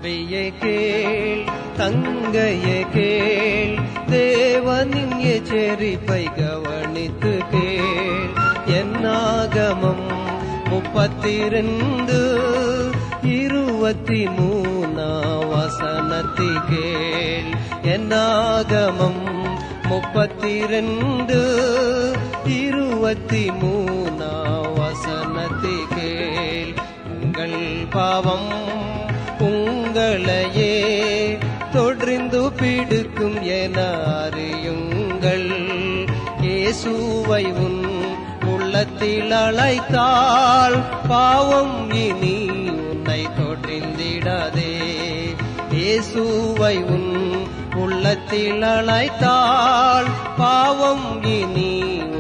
தம்பியே கேள் தங்கையே கேள் தேவனின் எச்சரிப்பை கவனித்து கேள் என்னாகமம் முப்பத்தி ரெண்டு இருபத்தி மூணா வசனத்தி கேள் என்னாகமம் முப்பத்தி ரெண்டு இருபத்தி மூணா வசனத்தி கேள் உங்கள் பாவம் உங்களையே தொடர்ந்து பிடிக்கும் என அறியுங்கள் இயேசுவை உன் உள்ளத்தில் அழைத்தால் பாவம் இனி உன்னை தொடர்ந்திடாதே இயேசுவை உன் உள்ளத்தில் அழைத்தால் பாவம் இனி